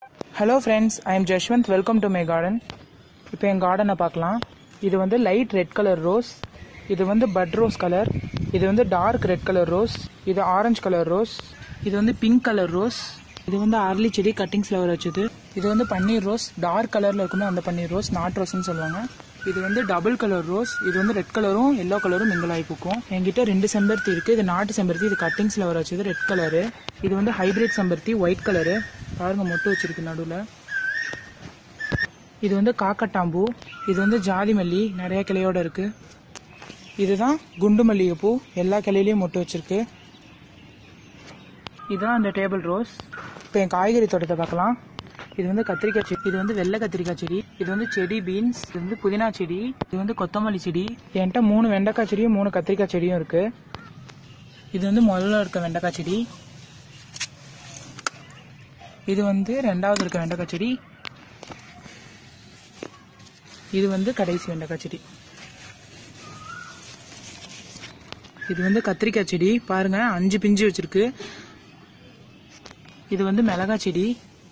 hello friends I am Jashwanth welcome to my garden இப்போ என் கார்டனை பார்க்கலாம் இது வந்து லைட் ரெட் கலர் ரோஸ் இது வந்து பட் ரோஸ் கலர் இது வந்து டார்க் ரெட் கலர் ரோஸ் இது ஆரஞ்சு கலர் ரோஸ் இது வந்து பிங்க் கலர் ரோஸ் இது வந்து அரளி செடி கட்டிங் ஃப்ளவர் வச்சது இது வந்து பன்னீர் ரோஸ் டார்க் கலரில் இருக்குமே அந்த பன்னீர் ரோஸ் நாட் ரோஸ்னு சொல்லுவாங்க இது வந்து டபுள் கலர் ரோஸ் இது வந்து ரெட் கலரும் எல்லோ கலரும் மிங்கிள் ஆகி பூக்கும் என்கிட்ட ரெண்டு செம்பருத்தி இருக்கு இது நாட்டு செம்பருத்தி இது கட்டிங் ஃப்ளவர் வச்சது ரெட் கலரு இது வந்து ஹைபிரிட் செம்பருத்தி ஒயிட் கலரு பாருங்க மொட்டு வச்சிருக்கு நடுவில் இது வந்து காக்கட்டாம்பூ இது வந்து ஜாதி மல்லி நிறைய கிளையோட இருக்கு இதுதான் குண்டு மல்லிகைப்பூ எல்லா கிளையிலையும் மொட்டு வச்சிருக்கு இதுதான் அந்த டேபிள் ரோஸ் இப்போ என் காய்கறி தோட்டத்தை பார்க்கலாம் இது வந்து கத்திரிக்காய் செடி இது வந்து வெள்ளை கத்திரிக்காய் செடி இது வந்து செடி பீன்ஸ் இது வந்து புதினா செடி இது வந்து கொத்தமல்லி செடி என்கிட்ட மூணு வெண்டைக்காய் செடியும் மூணு கத்திரிக்காய் செடியும் இருக்கு இது வந்து முதல்ல இருக்க வெண்டைக்காய் செடி இது வந்து ரெண்டாவது இருக்க வெண்டைக்காய் செடி இது வந்து கடைசி வெண்டைக்காய் செடி இது வந்து கத்திரிக்காய் செடி பாருங்க அஞ்சு பிஞ்சு வச்சிருக்கு இது வந்து மிளகாய் செடி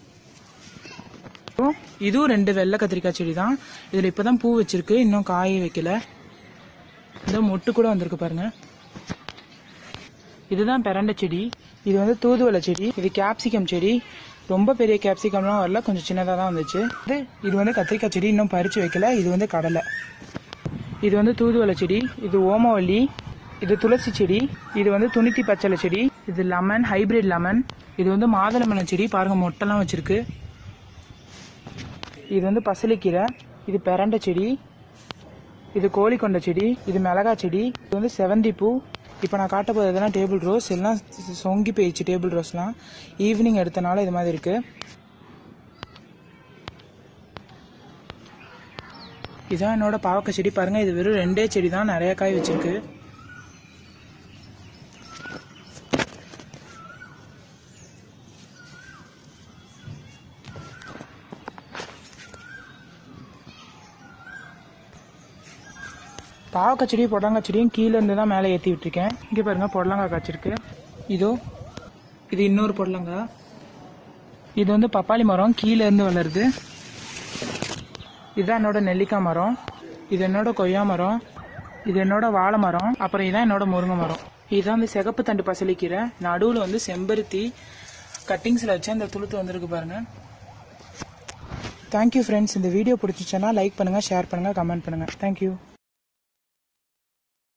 இதுவும் ரெண்டு வெள்ளை கத்திரிக்காய் செடி தான் இதுல இப்பதான் பூ வச்சிருக்கு இன்னும் காய வைக்கல இந்த மொட்டு கூட வந்திருக்கு பாருங்க இதுதான் பெரண்டை செடி இது வந்து தூதுவளை செடி இது கேப்சிகம் செடி ரொம்ப பெரிய கேப்சிகம்லாம் வரல கொஞ்சம் சின்னதாக தான் வந்துச்சு இது இது வந்து கத்திரிக்காய் செடி இன்னும் பறிச்சு வைக்கல இது வந்து கடலை இது வந்து தூதுவளை செடி இது ஓமவல்லி இது துளசி செடி இது வந்து துணித்தி பச்சளை செடி இது லெமன் ஹைபிரிட் லெமன் இது வந்து மாதுளம்பழம் செடி பாருங்க மொட்டைலாம் வச்சிருக்கு இது வந்து பசலிக்கீரை இது பெரண்டை செடி இது கோழிக்கொண்டை செடி இது மிளகாய் செடி இது வந்து செவந்தி பூ இப்போ நான் காட்ட போகிறதுலாம் டேபிள் ரோஸ் எல்லாம் சொங்கி போயிடுச்சு டேபிள் ரோஸ்லாம் ஈவினிங் எடுத்தனால இது மாதிரி இருக்கு இதான் என்னோட பாவக்காய் செடி பாருங்க இது வெறும் ரெண்டே செடி தான் நிறைய காய் வச்சிருக்கு பாவக்காய் செடியும் பொடலங்காய் செடியும் கீழே இருந்து தான் மேலே ஏற்றி விட்டுருக்கேன் இங்கே பாருங்க பொடலங்காய் காய்ச்சிருக்கு இதோ இது இன்னொரு பொடலங்காய் இது வந்து பப்பாளி மரம் கீழே இருந்து வளருது இதுதான் என்னோட நெல்லிக்காய் மரம் இது என்னோட கொய்யா மரம் இது என்னோட வாழை மரம் அப்புறம் இதான் என்னோட முருங்கை மரம் இதுதான் வந்து சிகப்பு தண்டு பசலிக்கீரை நடுவில் வந்து செம்பருத்தி கட்டிங்ஸில் வச்சு அந்த துளுத்து வந்திருக்கு பாருங்க தேங்க்யூ ஃப்ரெண்ட்ஸ் இந்த வீடியோ பிடிச்சிச்சுன்னா லைக் பண்ணுங்கள் ஷேர் பண்ணுங்கள் கமெண்ட் பண்ணுங்கள் தேங்க்யூ